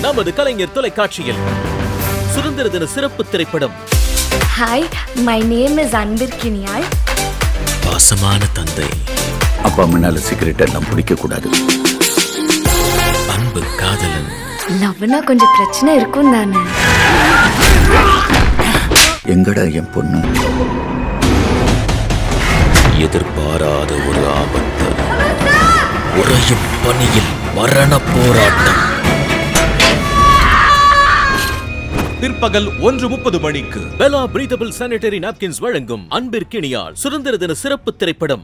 நமது கலைஞர் தொலைக்காட்சியில் சுதந்திர தின சிறப்பு திரைப்படம் ஹாய் மை நேம் இஸ் அன்பிர் கினியாள் பாசமான தந்தை அப்பா முன்னால சிகரெட் எல்லாம் பிடிக்க கூடாது அன்பு காதலன் லவ்னா கொஞ்சம் பிரச்சனை இருக்கும் தானே எங்கடா என் பொண்ணு எதிர்பாராத ஒரு ஆபத்து உறையும் பணியில் மரண போராட்டம் பிற்பகல் ஒன்று முப்பது மணிக்கு பெலா பிரீதபிள் சானிட்டரி நாப்கின்ஸ் வழங்கும் அன்பிற்கினியால் சுதந்திர தின சிறப்பு திரைப்படம்